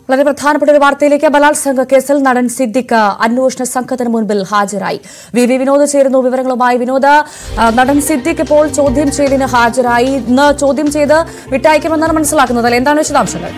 വളരെ പ്രധാനപ്പെട്ട ഒരു വാർത്തയിലേക്ക് ബലാത്സംഗ കേസിൽ നടൻ സിദ്ദിഖ് അന്വേഷണ സംഘത്തിന് മുൻപിൽ ഹാജരായി വി വി വിനോദ് ചേരുന്നു വിവരങ്ങളുമായി വിനോദ് ആ, നടൻ സിദ്ദിഖ് ഇപ്പോൾ ചോദ്യം ചെയ്യലിന് ഹാജരായി ഇന്ന് ചോദ്യം ചെയ്ത് വിട്ടയക്കുമെന്നാണ് മനസ്സിലാക്കുന്നത് അല്ലേ? എന്താണ് വിശദാംശങ്ങൾ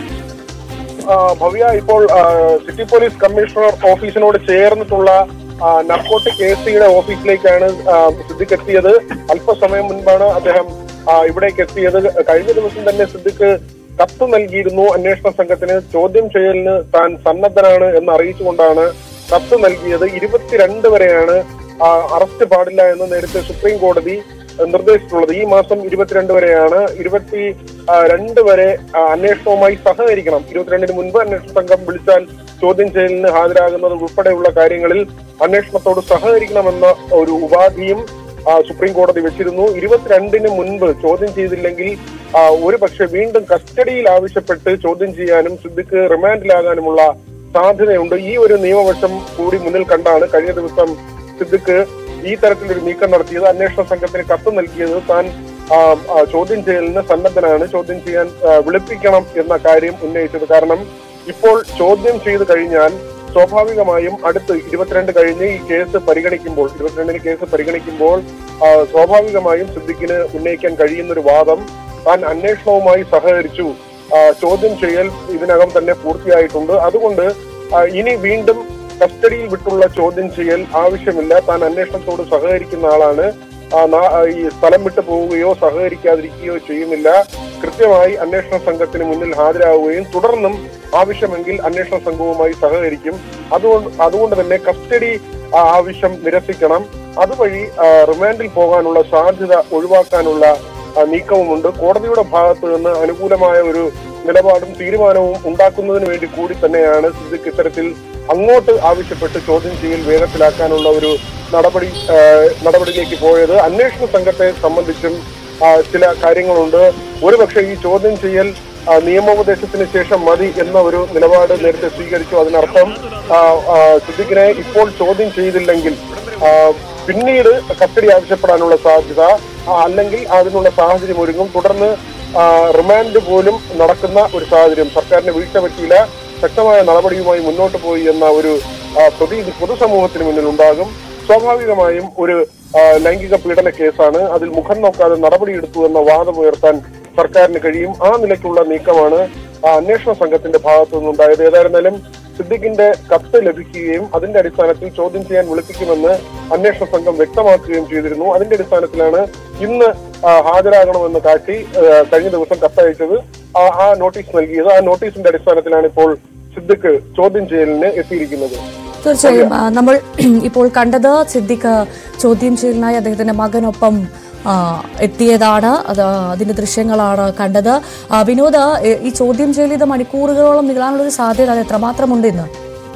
ആ, ഭവ്യ ഇപ്പോൾ ആ, സിറ്റി പോലീസ് കമ്മീഷണർ ഓഫീസിനോട് ചേർന്നിട്ടുള്ള ആ, നർക്കോട്ടിക് എ സിയുടെ ഓഫീസിലേക്കാണ് ആ, സിദ്ദിഖ് എത്തിയത് അല്പസമയം മുൻപാണ് അദ്ദേഹം ആ, ഇവിടേക്ക് എത്തിയത് കഴിഞ്ഞ ദിവസം തന്നെ സിദ്ദിഖ് കത്ത് നൽകിയിരുന്നു അന്വേഷണ സംഘത്തിന് ചോദ്യം ചെയ്യലിന് താൻ സന്നദ്ധനാണ് എന്ന് അറിയിച്ചുകൊണ്ടാണ് കത്ത് നൽകിയത് ഇരുപത്തിരണ്ട് വരെയാണ് ആ, അറസ്റ്റ് പാടില്ല എന്ന് നേരത്തെ സുപ്രീം കോടതി നിർദ്ദേശിച്ചിട്ടുള്ളത് ഈ മാസം ഇരുപത്തിരണ്ട് വരെയാണ് ഇരുപത്തി ആ, രണ്ട് വരെ ആ, അന്വേഷണവുമായി സഹകരിക്കണം ഇരുപത്തിരണ്ടിന് മുൻപ് അന്വേഷണ സംഘം വിളിച്ചാൽ ചോദ്യം ചെയ്യലിന് ഹാജരാകുന്നത് ഉൾപ്പെടെയുള്ള കാര്യങ്ങളിൽ അന്വേഷണത്തോട് സഹകരിക്കണമെന്ന ഒരു ഉപാധിയും ആ, സുപ്രീം കോടതി വെച്ചിരുന്നു ഇരുപത്തിരണ്ടിന് മുൻപ് ചോദ്യം ചെയ്തില്ലെങ്കിൽ ആ, ഒരു പക്ഷെ വീണ്ടും കസ്റ്റഡിയിൽ ആവശ്യപ്പെട്ട് ചോദ്യം ചെയ്യാനും സിദ്ദിഖ് റിമാൻഡിലാകാനുമുള്ള സാധ്യതയുണ്ട് ഈ ഒരു നിയമവശം കൂടി മുന്നിൽ കണ്ടാണ് കഴിഞ്ഞ ദിവസം സിദ്ദിഖ് ഈ തരത്തിലൊരു നീക്കം നടത്തിയത് അന്വേഷണ സംഘത്തിന് കത്ത് നൽകിയത് താൻ ആ, ആ, ചോദ്യം ചെയ്യലിന് സന്നദ്ധനാണ് ചോദ്യം ചെയ്യാൻ ആ, വിളിപ്പിക്കണം എന്ന കാര്യം ഉന്നയിച്ചത് കാരണം ഇപ്പോൾ ചോദ്യം ചെയ്ത് കഴിഞ്ഞാൽ സ്വാഭാവികമായും അടുത്ത് ഇരുപത്തിരണ്ട് കഴിഞ്ഞ് ഈ കേസ് പരിഗണിക്കുമ്പോൾ ഇരുപത്തിരണ്ടിന് കേസ് പരിഗണിക്കുമ്പോൾ ആ, സ്വാഭാവികമായും സിദ്ദിഖിന് ഉന്നയിക്കാൻ കഴിയുന്ന ഒരു വാദം താൻ അന്വേഷണവുമായി സഹകരിച്ചു ആ, ചോദ്യം ചെയ്യൽ ഇതിനകം തന്നെ പൂർത്തിയായിട്ടുണ്ട് അതുകൊണ്ട് ആ, ഇനി വീണ്ടും കസ്റ്റഡിയിൽ വിട്ടുള്ള ചോദ്യം ചെയ്യൽ ആവശ്യമില്ല താൻ അന്വേഷണത്തോട് സഹകരിക്കുന്ന ആളാണ് ആ, നാ- ആ, ഈ സ്ഥലം വിട്ടു പോവുകയോ സഹകരിക്കാതിരിക്കുകയോ ചെയ്യുന്നില്ല കൃത്യമായി അന്വേഷണ സംഘത്തിന് മുന്നിൽ ഹാജരാകുകയും തുടർന്നും ആവശ്യമെങ്കിൽ അന്വേഷണ സംഘവുമായി സഹകരിക്കും അതുകൊണ്ട് അതുകൊണ്ട് തന്നെ കസ്റ്റഡി ആ, ആവശ്യം നിരസിക്കണം അതുവഴി ആ, റിമാൻഡിൽ പോകാനുള്ള സാധ്യത ഒഴിവാക്കാനുള്ള ആ, നീക്കവുമുണ്ട് കോടതിയുടെ ഭാഗത്ത് നിന്ന് അനുകൂലമായ ഒരു നിലപാടും തീരുമാനവും ഉണ്ടാക്കുന്നതിന് വേണ്ടി കൂടി തന്നെയാണ് സിദ്ദിഖ് ഇത്തരത്തിൽ അങ്ങോട്ട് ആവശ്യപ്പെട്ട് ചോദ്യം ചെയ്യൽ വേഗത്തിലാക്കാനുള്ള ഒരു നടപടി ആ, നടപടിയിലേക്ക് പോയത് അന്വേഷണ സംഘത്തെ സംബന്ധിച്ചും ആ, ചില കാര്യങ്ങളുണ്ട് ഒരുപക്ഷെ ഈ ചോദ്യം ചെയ്യൽ ആ, നിയമോപദേശത്തിന് ശേഷം മതി എന്ന ഒരു നിലപാട് നേരത്തെ സ്വീകരിച്ചു അതിനർത്ഥം ആ, ആ, സിദ്ദിഖിനെ ഇപ്പോൾ ചോദ്യം ചെയ്തില്ലെങ്കിൽ ആ, പിന്നീട് കസ്റ്റഡി ആവശ്യപ്പെടാനുള്ള സാധ്യത ആ, അല്ലെങ്കിൽ അതിനുള്ള സാഹചര്യം ഒരുങ്ങും തുടർന്ന് ആ, റിമാൻഡ് പോലും നടക്കുന്ന ഒരു സാഹചര്യം സർക്കാരിന് വീഴ്ച പറ്റിയില്ല ശക്തമായ നടപടിയുമായി മുന്നോട്ട് പോയി എന്ന ഒരു ആ, പ്രതീതി പൊതുസമൂഹത്തിന് മുന്നിൽ ഉണ്ടാകും സ്വാഭാവികമായും ഒരു ആ, ലൈംഗിക പീഡന കേസാണ് അതിൽ മുഖം നോക്കാതെ നടപടിയെടുത്തു എന്ന വാദം ഉയർത്താൻ സർക്കാരിന് കഴിയും ആ നിലയ്ക്കുള്ള നീക്കമാണ് ആ അന്വേഷണ സംഘത്തിന്റെ ഭാഗത്തു നിന്നുണ്ടായത് ഏതായിരുന്നാലും സിദ്ദിഖിന്റെ കത്ത് ലഭിക്കുകയും അതിന്റെ അടിസ്ഥാനത്തിൽ ചോദ്യം ചെയ്യാൻ വിളിപ്പിക്കുമെന്ന് അന്വേഷണ സംഘം വ്യക്തമാക്കുകയും ചെയ്തിരുന്നു അതിന്റെ അടിസ്ഥാനത്തിലാണ് ഇന്ന് ആ, ഹാജരാകണമെന്ന് കാട്ടി ആ, കഴിഞ്ഞ ദിവസം കത്തയച്ചത് ആ ആ നോട്ടീസ് നൽകിയത് ആ നോട്ടീസിന്റെ അടിസ്ഥാനത്തിലാണ് ഇപ്പോൾ സിദ്ദിഖ് ചോദ്യം ചെയ്യലിന് എത്തിയിരിക്കുന്നത് തീർച്ചയായും ആ, നമ്മൾ ഇപ്പോൾ കണ്ടത് സിദ്ദിഖ് ചോദ്യം ചെയ്യലിനായി അദ്ദേഹത്തിന്റെ മകനൊപ്പം ആ, എത്തിയതാണ് അത് അതിന്റെ ദൃശ്യങ്ങളാണ് കണ്ടത് ആ, വിനോദ് എ- ഈ ചോദ്യം ചെയ്യൽ ഇത് മണിക്കൂറുകളോളം നീളാനുള്ള ഒരു സാധ്യത അത് എത്രമാത്രമുണ്ട് ഇന്ന്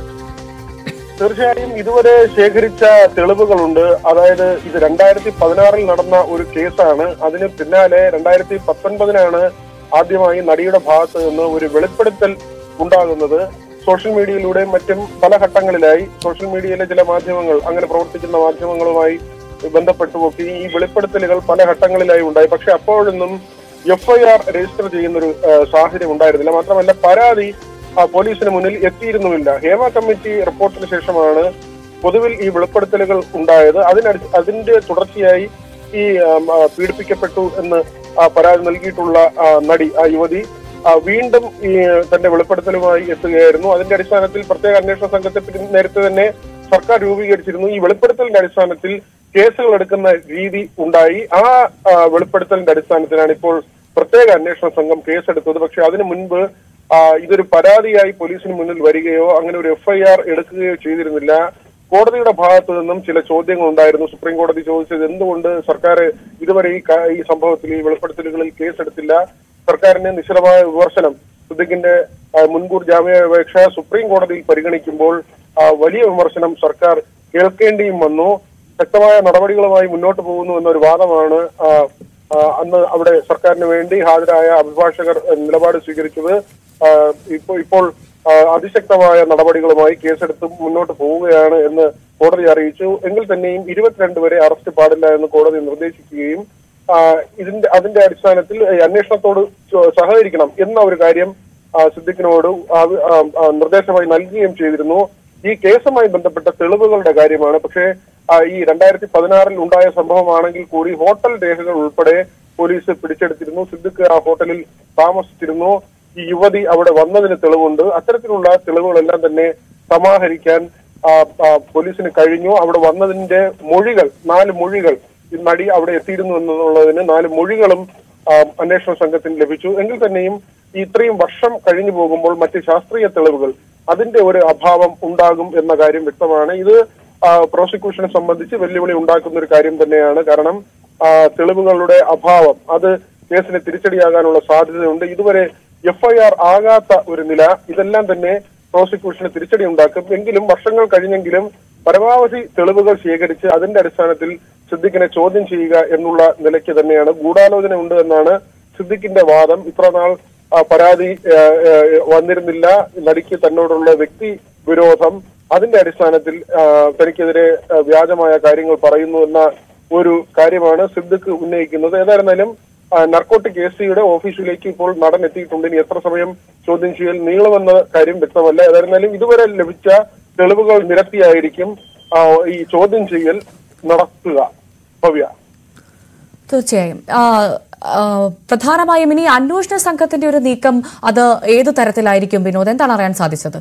തീർച്ചയായും ഇതുവരെ ശേഖരിച്ച തെളിവുകളുണ്ട് അതായത് ഇത് രണ്ടായിരത്തി പതിനാറിൽ നടന്ന ഒരു കേസാണ് അതിന് പിന്നാലെ രണ്ടായിരത്തി പത്തൊൻപതിനാണ് ആദ്യമായി നടിയുടെ ഭാഗത്ത് നിന്ന് ഒരു വെളിപ്പെടുത്തൽ ഉണ്ടാകുന്നത് സോഷ്യൽ മീഡിയയിലൂടെയും മറ്റും പല ഘട്ടങ്ങളിലായി സോഷ്യൽ മീഡിയയിലെ ചില മാധ്യമങ്ങൾ അങ്ങനെ പ്രവർത്തിക്കുന്ന മാധ്യമങ്ങളുമായി ബന്ധപ്പെട്ടുമൊക്കെ ഈ വെളിപ്പെടുത്തലുകൾ പല ഘട്ടങ്ങളിലായി ഉണ്ടായി പക്ഷെ അപ്പോഴൊന്നും എഫ്ഐആർ രജിസ്റ്റർ ചെയ്യുന്നൊരു ആ, സാഹചര്യം ഉണ്ടായിരുന്നില്ല മാത്രമല്ല പരാതി ആ, പോലീസിന് മുന്നിൽ എത്തിയിരുന്നുമില്ല ഹേമ കമ്മിറ്റി റിപ്പോർട്ടിന് ശേഷമാണ് പൊതുവിൽ ഈ വെളിപ്പെടുത്തലുകൾ ഉണ്ടായത് അതിനടി അതിന്റെ തുടർച്ചയായി ഈ ആം, ആ, പീഡിപ്പിക്കപ്പെട്ടു എന്ന് ആ, പരാതി നൽകിയിട്ടുള്ള ആ, നടി ആ യുവതി ആ, വീണ്ടും ഈ തന്റെ വെളിപ്പെടുത്തലുമായി എത്തുകയായിരുന്നു അതിന്റെ അടിസ്ഥാനത്തിൽ പ്രത്യേക അന്വേഷണ സംഘത്തെ പറ്റി നേരത്തെ തന്നെ സർക്കാർ രൂപീകരിച്ചിരുന്നു ഈ വെളിപ്പെടുത്തലിന്റെ അടിസ്ഥാനത്തിൽ കേസുകൾ എടുക്കുന്ന രീതി ഉണ്ടായി ആ ആ, വെളിപ്പെടുത്തലിന്റെ അടിസ്ഥാനത്തിലാണ് ഇപ്പോൾ പ്രത്യേക അന്വേഷണ സംഘം കേസെടുത്തത് പക്ഷെ അതിനു മുൻപ് ആ, ഇതൊരു പരാതിയായി പോലീസിന് മുന്നിൽ വരികയോ അങ്ങനെ ഒരു എഫ്ഐആർ എടുക്കുകയോ ചെയ്തിരുന്നില്ല കോടതിയുടെ ഭാഗത്തു നിന്നും ചില ചോദ്യങ്ങൾ ഉണ്ടായിരുന്നു സുപ്രീം കോടതി ചോദിച്ചത് എന്തുകൊണ്ട് സർക്കാർ ഇതുവരെ ഈ ക- ഈ സംഭവത്തിൽ ഈ വെളിപ്പെടുത്തലുകളിൽ കേസെടുത്തില്ല സർക്കാരിന് നിശ്ചലമായ വിമർശനം സിദ്ദിഖിന്റെ ആ, മുൻകൂർ ജാമ്യാപേക്ഷ സുപ്രീം കോടതിയിൽ പരിഗണിക്കുമ്പോൾ ആ, വലിയ വിമർശനം സർക്കാർ കേൾക്കേണ്ടിയും വന്നു ശക്തമായ നടപടികളുമായി മുന്നോട്ട് പോകുന്നു എന്നൊരു വാദമാണ് ആ, ആ, അന്ന് അവിടെ സർക്കാരിന് വേണ്ടി ഹാജരായ അഭിഭാഷകർ ആ, നിലപാട് സ്വീകരിച്ചത് ആ, ഇപ്പോൾ ഇപ്പോൾ ആ, അതിശക്തമായ നടപടികളുമായി കേസെടുത്ത് മുന്നോട്ട് പോവുകയാണ് എന്ന് കോടതി അറിയിച്ചു എങ്കിൽ തന്നെയും ഇരുപത്തിരണ്ട് വരെ അറസ്റ്റ് പാടില്ല എന്ന് കോടതി നിർദ്ദേശിക്കുകയും ആ, ഇതിന്റെ അതിന്റെ അടിസ്ഥാനത്തിൽ ഈ അന്വേഷണത്തോട് ചോ- സഹകരിക്കണം എന്ന ഒരു കാര്യം ആ, സിദ്ദിഖിനോട് ആവ- ആ, ആ, നിർദ്ദേശമായി നൽകുകയും ചെയ്തിരുന്നു ഈ കേസുമായി ബന്ധപ്പെട്ട തെളിവുകളുടെ കാര്യമാണ് പക്ഷേ ആ, ഈ രണ്ടായിരത്തി പതിനാറിൽ ഉണ്ടായ സംഭവമാണെങ്കിൽ കൂടി ഹോട്ടൽ രേഖകൾ ഉൾപ്പെടെ പോലീസ് പിടിച്ചെടുത്തിരുന്നു സിദ്ദിഖ് ആ ഹോട്ടലിൽ താമസിച്ചിരുന്നു ഈ യുവതി അവിടെ വന്നതിന് തെളിവുണ്ട് അത്തരത്തിലുള്ള തെളിവുകളെല്ലാം തന്നെ സമാഹരിക്കാൻ ആ, ആ, പോലീസിന് കഴിഞ്ഞു അവിടെ വന്നതിന്റെ മൊഴികൾ നാല് മൊഴികൾ ഈ നടി അവിടെ എത്തിയിരുന്നു എന്നുള്ളതിന് നാല് മൊഴികളും ആ, അന്വേഷണ സംഘത്തിന് ലഭിച്ചു എങ്കിൽ തന്നെയും ഈ ഇത്രയും വർഷം കഴിഞ്ഞു പോകുമ്പോൾ മറ്റ് ശാസ്ത്രീയ തെളിവുകൾ അതിന്റെ ഒരു അഭാവം ഉണ്ടാകും എന്ന കാര്യം വ്യക്തമാണ് ഇത് ആ, പ്രോസിക്യൂഷനെ സംബന്ധിച്ച് വെല്ലുവിളി ഉണ്ടാക്കുന്ന ഒരു കാര്യം തന്നെയാണ് കാരണം ആ, തെളിവുകളുടെ അഭാവം അത് കേസിന് തിരിച്ചടിയാകാനുള്ള സാധ്യതയുണ്ട് ഇതുവരെ എഫ്ഐആർ ആകാത്ത ഒരു നില ഇതെല്ലാം തന്നെ പ്രോസിക്യൂഷന് തിരിച്ചടി ഉണ്ടാക്കും എങ്കിലും വർഷങ്ങൾ കഴിഞ്ഞെങ്കിലും പരമാവധി തെളിവുകൾ ശേഖരിച്ച് അതിന്റെ അടിസ്ഥാനത്തിൽ സിദ്ദിഖിനെ ചോദ്യം ചെയ്യുക എന്നുള്ള നിലയ്ക്ക് തന്നെയാണ് ഗൂഢാലോചന ഉണ്ട് എന്നാണ് സിദ്ദിഖിന്റെ വാദം ഇത്ര നാൾ ആ, പരാതി ആ, ആ, വന്നിരുന്നില്ല നടിക്ക് തന്നോടുള്ള വ്യക്തി വിരോധം അതിന്റെ അടിസ്ഥാനത്തിൽ ആ, തനിക്കെതിരെ ആ, വ്യാജമായ കാര്യങ്ങൾ പറയുന്നു എന്ന ഒരു കാര്യമാണ് സിദ്ദിഖ് ഉന്നയിക്കുന്നത് ഏതായിരുന്നാലും നർക്കോട്ടിക് എ സിയുടെ ഓഫീസിലേക്ക് ഇപ്പോൾ നടൻ എത്തിയിട്ടുണ്ട് ഇനി എത്ര സമയം ചോദ്യം ചെയ്യൽ നീളുമെന്ന കാര്യം വ്യക്തമല്ല ഏതായിരുന്നാലും ഇതുവരെ ലഭിച്ച തെളിവുകൾ നിരത്തിയായിരിക്കും ആ, ഈ ചോദ്യം ചെയ്യൽ നടത്തുക ഭവ്യ തീർച്ചയായും ആ, ആ, പ്രധാനമായും ഇനി അന്വേഷണ സംഘത്തിന്റെ ഒരു നീക്കം അത് ഏത് തരത്തിലായിരിക്കും വിനോദ് എന്താണ് അറിയാൻ സാധിച്ചത്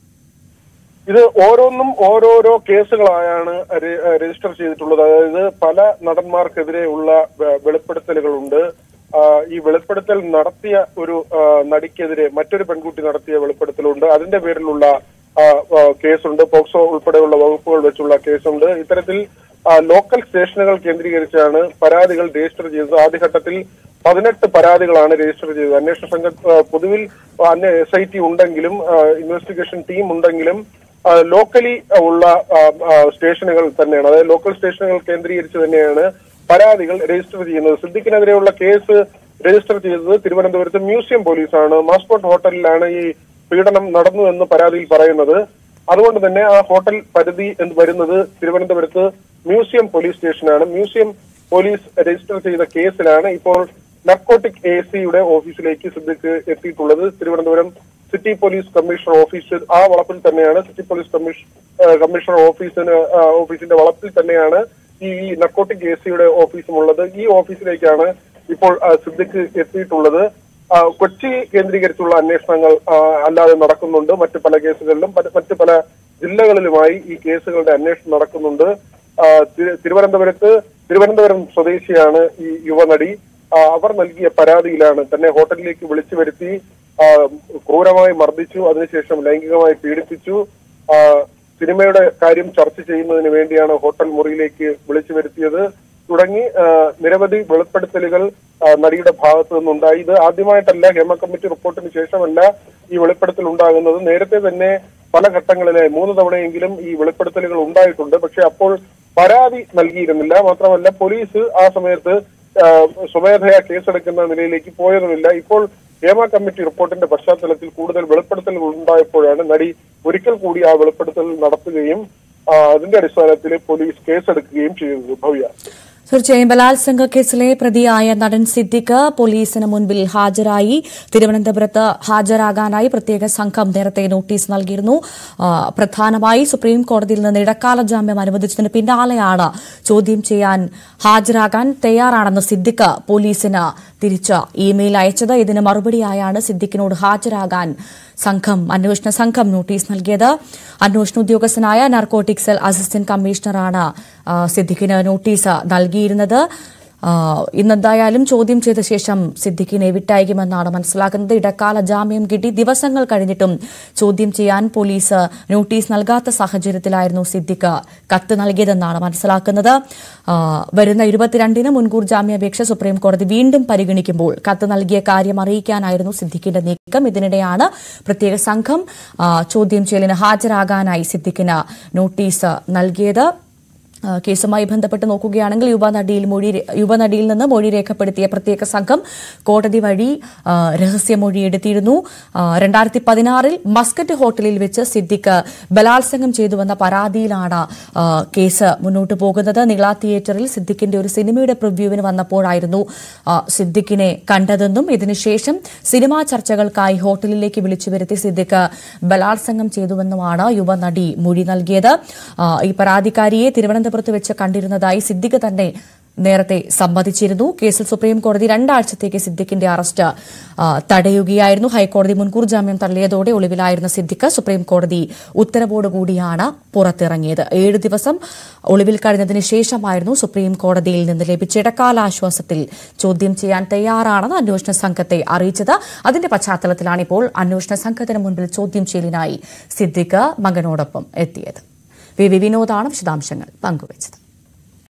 ഇത് ഓരോന്നും ഓരോരോ കേസുകളായാണ് രെ- രജിസ്റ്റർ ചെയ്തിട്ടുള്ളത് അതായത് പല നടന്മാർക്കെതിരെയുള്ള വെ- വെളിപ്പെടുത്തലുകളുണ്ട് ആ, ഈ വെളിപ്പെടുത്തൽ നടത്തിയ ഒരു ആ, നടിക്കെതിരെ മറ്റൊരു പെൺകുട്ടി നടത്തിയ വെളിപ്പെടുത്തലുണ്ട് അതിന്റെ പേരിലുള്ള ആ, ആ, കേസുണ്ട് പോക്സോ ഉൾപ്പെടെയുള്ള വകുപ്പുകൾ വെച്ചുള്ള കേസുണ്ട് ഇത്തരത്തിൽ ആ, ലോക്കൽ സ്റ്റേഷനുകൾ കേന്ദ്രീകരിച്ചാണ് പരാതികൾ രജിസ്റ്റർ ചെയ്തത് ആദ്യഘട്ടത്തിൽ പതിനെട്ട് പരാതികളാണ് രജിസ്റ്റർ ചെയ്തത് അന്വേഷണ സംഘം ആ, പൊതുവിൽ എസ് ഐ ടി ഉണ്ടെങ്കിലും ആ, ഇൻവെസ്റ്റിഗേഷൻ ടീം ഉണ്ടെങ്കിലും ആ, ലോക്കലി ഉള്ള ആ, ആ, സ്റ്റേഷനുകൾ തന്നെയാണ് അതായത് ലോക്കൽ സ്റ്റേഷനുകൾ കേന്ദ്രീകരിച്ച് തന്നെയാണ് പരാതികൾ രജിസ്റ്റർ ചെയ്യുന്നത് സിദ്ദിഖിനെതിരെയുള്ള കേസ് രജിസ്റ്റർ ചെയ്തത് തിരുവനന്തപുരത്ത് മ്യൂസിയം പോലീസാണ് മാസ്കോട്ട് ഹോട്ടലിലാണ് ഈ പീഡനം നടന്നു എന്ന് പരാതിയിൽ പറയുന്നത് അതുകൊണ്ട് തന്നെ ആ ഹോട്ടൽ പരിധി എന്ന് വരുന്നത് തിരുവനന്തപുരത്ത് മ്യൂസിയം പോലീസ് സ്റ്റേഷനാണ് മ്യൂസിയം പോലീസ് രജിസ്റ്റർ ചെയ്ത കേസിലാണ് ഇപ്പോൾ നർക്കോട്ടിക് എ സിയുടെ ഓഫീസിലേക്ക് സിദ്ദിഖ് എത്തിയിട്ടുള്ളത് Thiruvananthapuram city police commissioner office ആ വളപ്പിൽ തന്നെയാണ് സിറ്റി പോലീസ് കമ്മീഷൻ കമ്മീഷണർ ഓഫീസിന് ആ, ഓഫീസിന്റെ വളപ്പിൽ തന്നെയാണ് ഈ നർക്കോട്ടിക് എ സിയുടെ ഓഫീസും ഉള്ളത് ഈ ഓഫീസിലേക്കാണ് ഇപ്പോൾ ആ, സിദ്ദിഖ് എത്തിയിട്ടുള്ളത് ആ, കൊച്ചി കേന്ദ്രീകരിച്ചുള്ള അന്വേഷണങ്ങൾ ആ, അല്ലാതെ നടക്കുന്നുണ്ട് മറ്റു പല കേസുകളിലും പല- മറ്റു പല ജില്ലകളിലുമായി ഈ കേസുകളുടെ അന്വേഷണം നടക്കുന്നുണ്ട് ആ, തിരു- തിരുവനന്തപുരത്ത് തിരുവനന്തപുരം സ്വദേശിയാണ് ഈ യുവനടി ആ, അവർ നൽകിയ പരാതിയിലാണ് തന്നെ ഹോട്ടലിലേക്ക് വിളിച്ചു വരുത്തി ആ, ക്രൂരമായി മർദ്ദിച്ചു അതിനുശേഷം ലൈംഗികമായി പീഡിപ്പിച്ചു ആ, സിനിമയുടെ കാര്യം ചർച്ച ചെയ്യുന്നതിന് വേണ്ടിയാണ് ഹോട്ടൽ മുറിയിലേക്ക് വിളിച്ചു വരുത്തിയത് തുടങ്ങി ആ, നിരവധി വെളിപ്പെടുത്തലുകൾ ആ, നടിയുടെ ഭാഗത്തു നിന്നുണ്ടായി ഇത് ആദ്യമായിട്ടല്ല ഹേമ കമ്മിറ്റി റിപ്പോർട്ടിന് ശേഷമല്ല ഈ വെളിപ്പെടുത്തൽ ഉണ്ടാകുന്നത് നേരത്തെ തന്നെ പല ഘട്ടങ്ങളിലായി മൂന്ന് തവണയെങ്കിലും ഈ വെളിപ്പെടുത്തലുകൾ ഉണ്ടായിട്ടുണ്ട് പക്ഷെ അപ്പോൾ പരാതി നൽകിയിരുന്നില്ല മാത്രമല്ല പോലീസ് ആ സമയത്ത് ആ, സ്വമേധയാ കേസെടുക്കുന്ന നിലയിലേക്ക് പോയതുമില്ല ഇപ്പോൾ ഹേമ കമ്മിറ്റി റിപ്പോർട്ടിന്റെ പശ്ചാത്തലത്തിൽ കൂടുതൽ വെളിപ്പെടുത്തലുകൾ ഉണ്ടായപ്പോഴാണ് നടി ഒരിക്കൽ കൂടി ആ വെളിപ്പെടുത്തൽ നടത്തുകയും ആ, അതിന്റെ അടിസ്ഥാനത്തിൽ പോലീസ് കേസെടുക്കുകയും ചെയ്തത് ഭവ്യ തീർച്ചയായും ബലാത്സംഗ കേസിലെ പ്രതിയായ നടൻ സിദ്ദിഖ് പോലീസിന് മുൻപിൽ ഹാജരായി തിരുവനന്തപുരത്ത് ഹാജരാകാനായി പ്രത്യേക സംഘം നേരത്തെ നോട്ടീസ് നൽകിയിരുന്നു ആ, പ്രധാനമായി സുപ്രീം കോടതിയിൽ നിന്ന് ഇടക്കാല ജാമ്യം അനുവദിച്ചതിന് പിന്നാലെയാണ് ചോദ്യം ചെയ്യാൻ ഹാജരാകാൻ തയ്യാറാണെന്ന് സിദ്ദിഖ് പോലീസിന് തിരിച്ച് ഇമെയിൽ അയച്ചത് ഇതിന് മറുപടിയായാണ് സിദ്ദിഖിനോട് ഹാജരാകാൻ സംഘം അന്വേഷണ സംഘം നോട്ടീസ് നൽകിയത് അന്വേഷണ ഉദ്യോഗസ്ഥനായ നാർക്കോട്ടിക് സെൽ അസിസ്റ്റന്റ് കമ്മീഷണറാണ് ആ, സിദ്ദിഖിന് നോട്ടീസ് നൽകിയിരുന്നത് ആ, ഇന്നെന്തായാലും ചോദ്യം ചെയ്ത ശേഷം സിദ്ദിഖിനെ വിട്ടയക്കുമെന്നാണ് മനസ്സിലാക്കുന്നത് ഇടക്കാല ജാമ്യം കിട്ടി ദിവസങ്ങൾ കഴിഞ്ഞിട്ടും ചോദ്യം ചെയ്യാൻ പോലീസ് നോട്ടീസ് നൽകാത്ത സാഹചര്യത്തിലായിരുന്നു സിദ്ദിഖ് കത്ത് നൽകിയതെന്നാണ് മനസ്സിലാക്കുന്നത് ആ, വരുന്ന ഇരുപത്തിരണ്ടിന് മുൻകൂർ ജാമ്യാപേക്ഷ സുപ്രീം കോടതി വീണ്ടും പരിഗണിക്കുമ്പോൾ കത്ത് നൽകിയ കാര്യം അറിയിക്കാനായിരുന്നു സിദ്ദിഖിന്റെ നീക്കം ഇതിനിടെയാണ് പ്രത്യേക സംഘം ആ, ചോദ്യം ചെയ്യലിന് ഹാജരാകാനായി സിദ്ദിഖിന് നോട്ടീസ് നൽകിയത് ആ, കേസുമായി ബന്ധപ്പെട്ട് നോക്കുകയാണെങ്കിൽ യുവനടിയിൽ മൊഴി യുവനടിയിൽ നിന്ന് മൊഴി രേഖപ്പെടുത്തിയ പ്രത്യേക സംഘം കോടതി വഴി ആ, രഹസ്യമൊഴി എടുത്തിരുന്നു രണ്ടായിരത്തി പതിനാറിൽ മസ്കറ്റ് ഹോട്ടലിൽ വെച്ച് സിദ്ദിഖ് ബലാത്സംഗം ചെയ്തുവെന്ന പരാതിയിലാണ് ആ, കേസ് മുന്നോട്ട് പോകുന്നത് നിള തിയേറ്ററിൽ സിദ്ദിഖിന്റെ ഒരു സിനിമയുടെ പ്രിവ്യൂവിന് വന്നപ്പോഴായിരുന്നു ആ, സിദ്ദിഖിനെ കണ്ടതെന്നും ഇതിനുശേഷം സിനിമാ ചർച്ചകൾക്കായി ഹോട്ടലിലേക്ക് വിളിച്ചു വരുത്തി സിദ്ദിഖ് ബലാത്സംഗം ചെയ്തുവെന്നുമാണ് യുവനടി മൊഴി നൽകിയത് ആ, ഈ പരാതിക്കാരിയെ തിരുവനന്തപുരത്ത് വെച്ച് കണ്ടിരുന്നതായി സിദ്ദിഖ് തന്നെ നേരത്തെ സമ്മതിച്ചിരുന്നു കേസിൽ സുപ്രീം കോടതി രണ്ടാഴ്ചത്തേക്ക് സിദ്ദിഖിന്റെ അറസ്റ്റ് ആ, തടയുകയായിരുന്നു ഹൈക്കോടതി മുൻകൂർ ജാമ്യം തള്ളിയതോടെ ഒളിവിലായിരുന്ന സിദ്ദിഖ് സുപ്രീം കോടതി ഉത്തരവോടുകൂടിയാണ് പുറത്തിറങ്ങിയത് ഏഴ് ദിവസം ഒളിവിൽ കഴിഞ്ഞതിന് ശേഷമായിരുന്നു സുപ്രീം കോടതിയിൽ നിന്ന് ലഭിച്ച ഇടക്കാലാശ്വാസത്തിൽ ചോദ്യം ചെയ്യാൻ തയ്യാറാണെന്ന് അന്വേഷണ സംഘത്തെ അറിയിച്ചത് അതിന്റെ പശ്ചാത്തലത്തിലാണ് ഇപ്പോൾ അന്വേഷണ സംഘത്തിന് മുൻപിൽ ചോദ്യം ചെയ്യലിനായി സിദ്ദിഖ് മകനോടൊപ്പം എത്തിയത് വി വി വിനോദാണ് വിശദാംശങ്ങൾ പങ്കുവച്ചത്